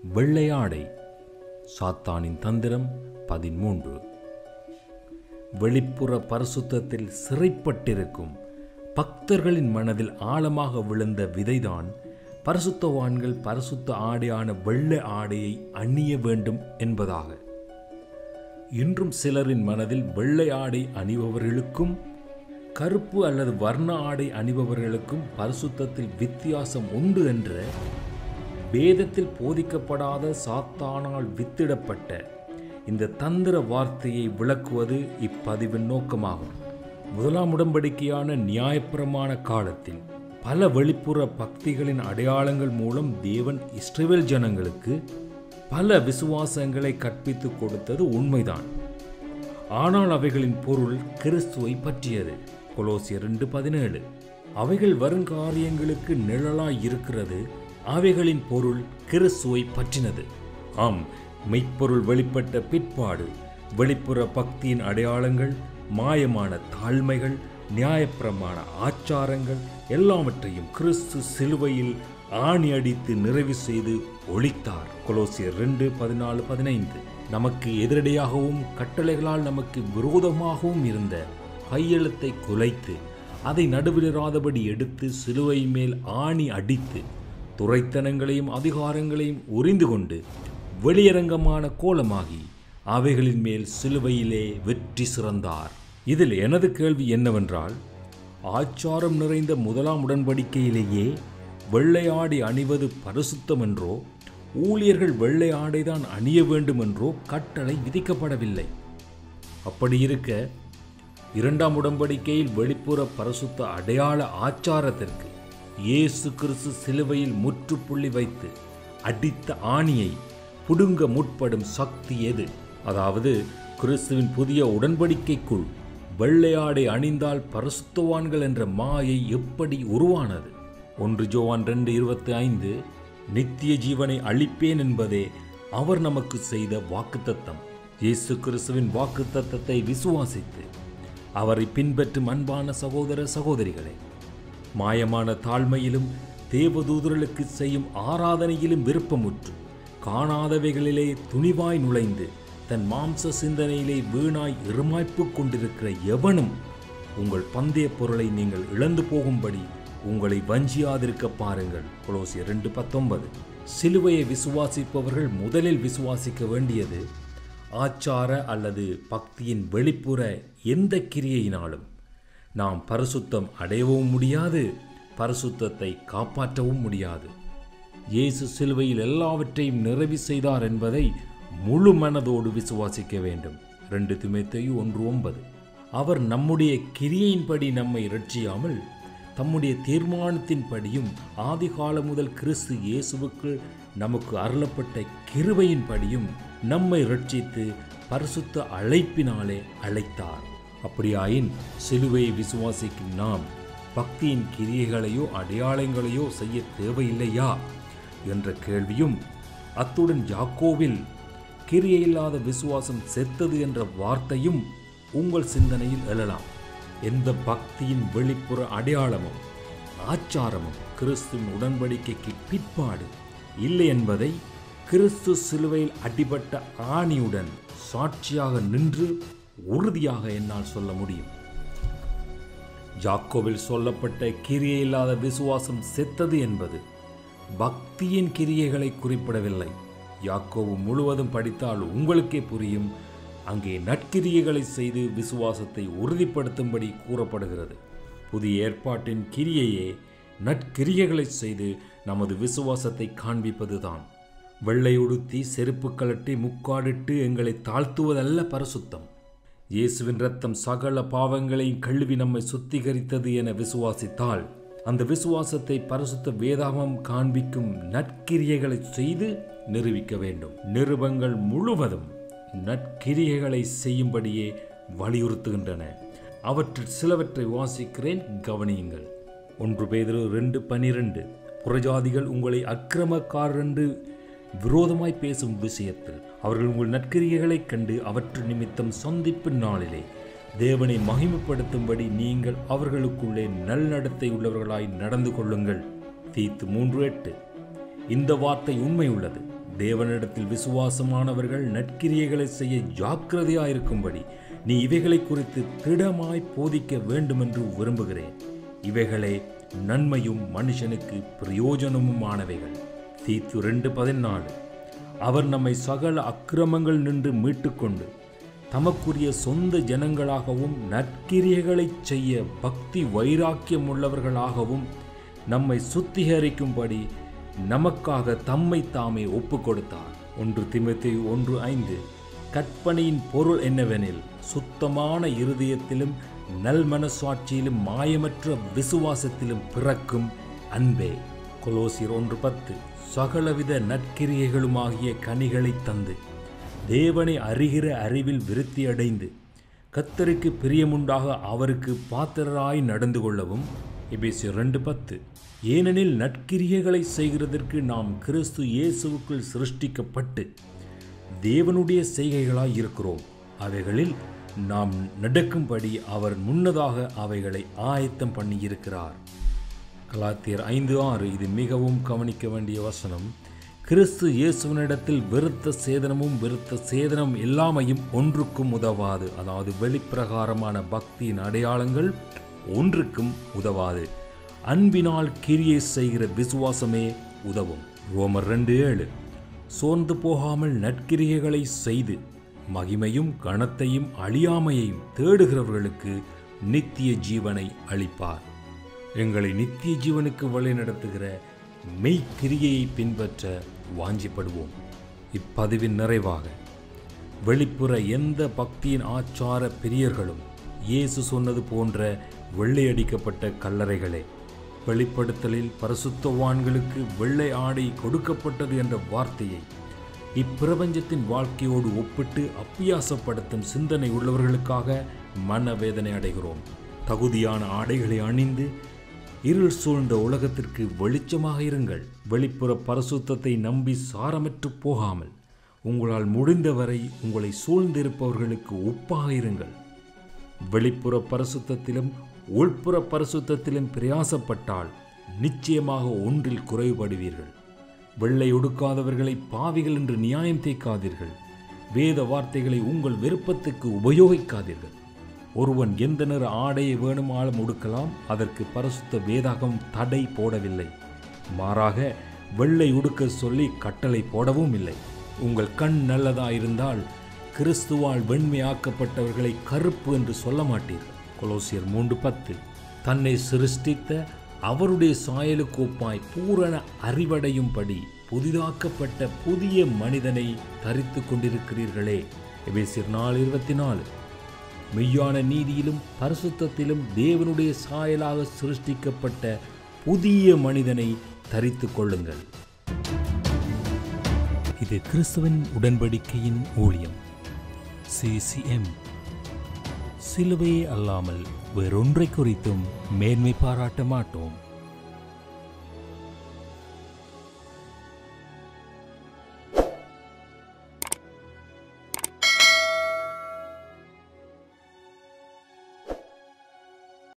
வெள்ளையாடை சாத்தானின் தந்திரம் பதிமூன்று வெளிப்புற பரிசுத்தத்தில் சிறைப்பட்டிருக்கும் பக்தர்களின் மனதில் ஆழமாக விழுந்த விதைதான் பரிசுத்தவான்கள் பரிசுத்த ஆடையான வெள்ளை ஆடையை அணிய வேண்டும் என்பதாக இன்றும் சிலரின் மனதில் வெள்ளை ஆடை அணிபவர்களுக்கும் கருப்பு அல்லது வர்ண ஆடை அணிபவர்களுக்கும் பரிசுத்தத்தில் வித்தியாசம் உண்டு என்ற வேதத்தில் போதிக்கப்படாத சாத்தானால் வித்திடப்பட்ட இந்த தந்திர வார்த்தையை விளக்குவது இப்பதிவின் நோக்கமாகும் முதலாம் உடன்படிக்கையான நியாயப்பிரமாண காலத்தில் பல வெளிப்புற பக்திகளின் அடையாளங்கள் மூலம் தேவன் இஸ்ரேல் ஜனங்களுக்கு பல விசுவாசங்களை கற்பித்து கொடுத்தது உண்மைதான் ஆனால் அவைகளின் பொருள் கிறிஸ்துவை பற்றியது கொலோசியர் ரெண்டு பதினேழு அவைகள் வருங்காரியங்களுக்கு நிழலாய் இருக்கிறது அவைகளின் பொருள் கிறிஸ்துவை பற்றினது ஆம் மெய்ப்பொருள் வெளிப்பட்ட பிற்பாடு வெளிப்புற பக்தியின் அடையாளங்கள் மாயமான தாழ்மைகள் நியாயப்பிரமாண ஆச்சாரங்கள் எல்லாவற்றையும் கிறிஸ்து சிலுவையில் ஆணி அடித்து நிறைவு செய்து ஒழித்தார் கொலோசியர் ரெண்டு பதினாலு பதினைந்து நமக்கு எதிரடையாகவும் கட்டளைகளால் நமக்கு விரோதமாகவும் இருந்த கையெழுத்தை குலைத்து அதை நடுவிலிராதபடி எடுத்து சிலுவை மேல் ஆணி அடித்து துரைத்தனங்களையும் அதிகாரங்களையும் உறிந்து கொண்டு வெளியரங்கமான கோலமாகி அவைகளின் மேல் சிலுவையிலே வெற்றி சிறந்தார் இதில் எனது கேள்வி என்னவென்றால் ஆச்சாரம் நிறைந்த முதலாம் உடன்படிக்கையிலேயே வெள்ளை ஆடை அணிவது பரிசுத்தம் என்றோ ஊழியர்கள் வெள்ளை ஆடைதான் அணிய வேண்டும் என்றோ கட்டளை விதிக்கப்படவில்லை அப்படி இருக்க இரண்டாம் உடன்படிக்கையில் வெளிப்புற பரிசுத்த அடையாள ஆச்சாரத்திற்கு இயேசு கிறிஸ்து சிலுவையில் முற்றுப்புள்ளி வைத்து அடித்த ஆணியை புடுங்க முற்படும் சக்தி எது அதாவது கிறிஸ்துவின் புதிய உடன்படிக்கைக்குள் வெள்ளையாடை அணிந்தால் பரிசுத்தவான்கள் என்ற மாயை எப்படி உருவானது ஒன்று ஜோவான் ரெண்டு இருபத்தி ஐந்து நித்திய ஜீவனை அளிப்பேன் என்பதே அவர் நமக்கு செய்த வாக்குத்தத்தம் இயேசு கிறிஸ்துவின் வாக்குத்தத்தத்தை விசுவாசித்து அவரை பின்பற்றும் அன்பான சகோதர சகோதரிகளே மாயமான தாழ்மையிலும் தேவதூதர்களுக்கு செய்யும் ஆராதனையிலும் விருப்பமுற்று காணாதவைகளிலே துணிவாய் நுழைந்து தன் மாம்ச சிந்தனையிலே வீணாய் இருமாய்ப்பு கொண்டிருக்கிற எவனும் உங்கள் பந்தய பொருளை நீங்கள் இழந்து போகும்படி உங்களை வஞ்சியாதிருக்க பாருங்கள் கொலோசியர் ரெண்டு பத்தொன்பது சிலுவையை விசுவாசிப்பவர்கள் முதலில் விசுவாசிக்க வேண்டியது ஆச்சார அல்லது பக்தியின் வெளிப்புற எந்த கிரியையினாலும் நாம் பரிசுத்தம் அடையவும் முடியாது பரிசுத்தத்தை காப்பாற்றவும் முடியாது இயேசு சிலுவையில் எல்லாவற்றையும் நிறைவு செய்தார் என்பதை முழு மனதோடு விசுவாசிக்க வேண்டும் ரெண்டு திமைத்தையு ஒன்று ஒன்பது அவர் நம்முடைய கிரியையின்படி நம்மை இரட்சியாமல் தம்முடைய தீர்மானத்தின்படியும் ஆதிகால முதல் கிறிஸ்து இயேசுவுக்கு நமக்கு அருளப்பட்ட கிருபையின்படியும் நம்மை ரட்சித்து பரிசுத்த அழைப்பினாலே அழைத்தார் அப்படியாயின் சிலுவையை விசுவாசிக்கும் நாம் பக்தியின் கிரியைகளையோ அடையாளங்களையோ செய்ய தேவையில்லையா என்ற கேள்வியும் அத்துடன் யாக்கோவில் கிரியையில்லாத விசுவாசம் செத்தது என்ற வார்த்தையும் உங்கள் சிந்தனையில் எழலாம் எந்த பக்தியின் வெளிப்புற அடையாளமும் ஆச்சாரமும் கிறிஸ்துவின் உடன்படிக்கைக்கு பிற்பாடு இல்லை என்பதை கிறிஸ்து சிலுவையில் அடிபட்ட ஆணியுடன் சாட்சியாக நின்று உறுதியாக என்னால் சொல்ல முடியும் ஜாக்கோவில் சொல்லப்பட்ட கிரியையில்லாத விசுவாசம் செத்தது என்பது பக்தியின் கிரியைகளை குறிப்பிடவில்லை யாக்கோவு முழுவதும் படித்தால் உங்களுக்கே புரியும் அங்கே நற்கிரியைகளை செய்து விசுவாசத்தை உறுதிப்படுத்தும்படி கூறப்படுகிறது புதிய ஏற்பாட்டின் கிரியையே நற்கிரியைகளை செய்து நமது விசுவாசத்தை காண்பிப்பதுதான் வெள்ளையுடுத்தி செருப்பு கலட்டி முக்காடிட்டு எங்களை தாழ்த்துவதல்ல பரிசுத்தம் இயேசுவின் ரத்தம் சகல பாவங்களையும் கழுவி நம்மை சுத்திகரித்தது என விசுவாசித்தால் அந்த விசுவாசத்தை பரிசுத்த வேதாகமம் காண்பிக்கும் நற்கிரியைகளை செய்து நிரூபிக்க வேண்டும் நிருபங்கள் முழுவதும் நற்கிரியைகளை செய்யும்படியே வலியுறுத்துகின்றன அவற்றில் சிலவற்றை வாசிக்கிறேன் கவனியுங்கள் ஒன்று பேதிரு ரெண்டு பனிரெண்டு புறஜாதிகள் உங்களை அக்கிரமக்காரர் என்று விரோதமாய் பேசும் விஷயத்தில் அவர்கள் உங்கள் நற்கிரியைகளைக் கண்டு அவற்று நிமித்தம் சந்திப்பு நாளிலே தேவனை மகிமைப்படுத்தும்படி நீங்கள் அவர்களுக்குள்ளே நல்நடத்தை உள்ளவர்களாய் நடந்து கொள்ளுங்கள் தீத்து மூன்று எட்டு இந்த வார்த்தை உண்மை உள்ளது தேவனிடத்தில் விசுவாசமானவர்கள் நற்கிரியைகளை செய்ய ஜாக்கிரதையாயிருக்கும்படி நீ இவைகளை குறித்து திடமாய் போதிக்க வேண்டுமென்று விரும்புகிறேன் இவைகளே நன்மையும் மனுஷனுக்கு பிரயோஜனமுமானவைகள் தீத்து ரெண்டு பதினாலு அவர் நம்மை சகல அக்கிரமங்கள் நின்று மீட்டுக்கொண்டு தமக்குரிய சொந்த ஜனங்களாகவும் நற்கிரியைகளைச் செய்ய பக்தி வைராக்கியம் உள்ளவர்களாகவும் நம்மை சுத்திகரிக்கும்படி நமக்காக தம்மை தாமே ஒப்பு கொடுத்தார் ஒன்று திமுத்தி ஒன்று ஐந்து கற்பனையின் பொருள் என்னவெனில் சுத்தமான இருதயத்திலும் நல் மனசாட்சியிலும் மாயமற்ற விசுவாசத்திலும் பிறக்கும் அன்பே கொலோசியர் ஒன்று பத்து சகலவித நற்கிரியைகளுமாகிய கனிகளை தந்து தேவனை அறிகிற அறிவில் விருத்தியடைந்து கத்தருக்கு பிரியமுண்டாக அவருக்கு பாத்திரராய் நடந்து கொள்ளவும் எபேசியர் ரெண்டு பத்து ஏனெனில் நற்கிரியைகளை செய்கிறதற்கு நாம் கிறிஸ்து இயேசுவுக்குள் சிருஷ்டிக்கப்பட்டு தேவனுடைய செய்கைகளாய் இருக்கிறோம் அவைகளில் நாம் நடக்கும்படி அவர் முன்னதாக அவைகளை ஆயத்தம் பண்ணியிருக்கிறார் கலாத்தியர் ஐந்து ஆறு இது மிகவும் கவனிக்க வேண்டிய வசனம் கிறிஸ்து இயேசுவனிடத்தில் விருத்த சேதனமும் விருத்த சேதனம் எல்லாமையும் ஒன்றுக்கும் உதவாது அதாவது வெளிப்பிரகாரமான பக்தியின் அடையாளங்கள் ஒன்றுக்கும் உதவாது அன்பினால் கிரியை செய்கிற விசுவாசமே உதவும் ரோமர் ரெண்டு ஏழு சோர்ந்து போகாமல் நற்கிரியைகளை செய்து மகிமையும் கணத்தையும் அழியாமையையும் தேடுகிறவர்களுக்கு நித்திய ஜீவனை அளிப்பார் எங்களை நித்திய ஜீவனுக்கு வழிநடத்துகிற மெய்க்கிரியையை பின்பற்ற வாஞ்சிப்படுவோம் இப்பதிவின் நிறைவாக வெளிப்புற எந்த பக்தியின் ஆச்சார பிரியர்களும் இயேசு சொன்னது போன்ற வெள்ளையடிக்கப்பட்ட கல்லறைகளே வெளிப்படுத்தலில் பரிசுத்தவான்களுக்கு வெள்ளை ஆடை கொடுக்கப்பட்டது என்ற வார்த்தையை இப்பிரபஞ்சத்தின் வாழ்க்கையோடு ஒப்பிட்டு அப்பியாசப்படுத்தும் சிந்தனை உள்ளவர்களுக்காக மனவேதனை அடைகிறோம் தகுதியான ஆடைகளை அணிந்து இருள் சூழ்ந்த உலகத்திற்கு வெளிச்சமாக இருங்கள் வெளிப்புற பரிசுத்தத்தை நம்பி சாரமற்று போகாமல் உங்களால் முடிந்தவரை உங்களை சூழ்ந்திருப்பவர்களுக்கு ஒப்பாக இருங்கள் வெளிப்புற பரிசுத்தத்திலும் உள்புற பரிசுத்தத்திலும் பிரயாசப்பட்டால் நிச்சயமாக ஒன்றில் குறைவுபடுவீர்கள் வெள்ளை ஒடுக்காதவர்களை பாவிகள் என்று நியாயம் தேய்க்காதீர்கள் வேத வார்த்தைகளை உங்கள் விருப்பத்துக்கு உபயோகிக்காதீர்கள் ஒருவன் எந்த நிற ஆடையை வேணுமாலும் உடுக்கலாம் அதற்கு பரிசுத்த வேதாகம் தடை போடவில்லை மாறாக வெள்ளை உடுக்க சொல்லி கட்டளை போடவும் இல்லை உங்கள் கண் நல்லதாயிருந்தால் கிறிஸ்துவால் வெண்மையாக்கப்பட்டவர்களை கருப்பு என்று சொல்ல மாட்டீர்கள் கொலோசியர் மூன்று பத்து தன்னை சிருஷ்டித்த அவருடைய சாயலுக்கு ஒப்பாய் பூரண அறிவடையும்படி புதிதாக்கப்பட்ட புதிய மனிதனை தரித்து கொண்டிருக்கிறீர்களே எபேசியர் நாலு இருபத்தி நாலு மெய்யான நீதியிலும் பரிசுத்தத்திலும் தேவனுடைய சாயலாக சிருஷ்டிக்கப்பட்ட புதிய மனிதனை தரித்து கொள்ளுங்கள் இது கிறிஸ்துவின் உடன்படிக்கையின் ஊழியம் சிசிஎம் சிலுவையே அல்லாமல் வேறொன்றை குறித்தும் மேன்மை பாராட்ட மாட்டோம்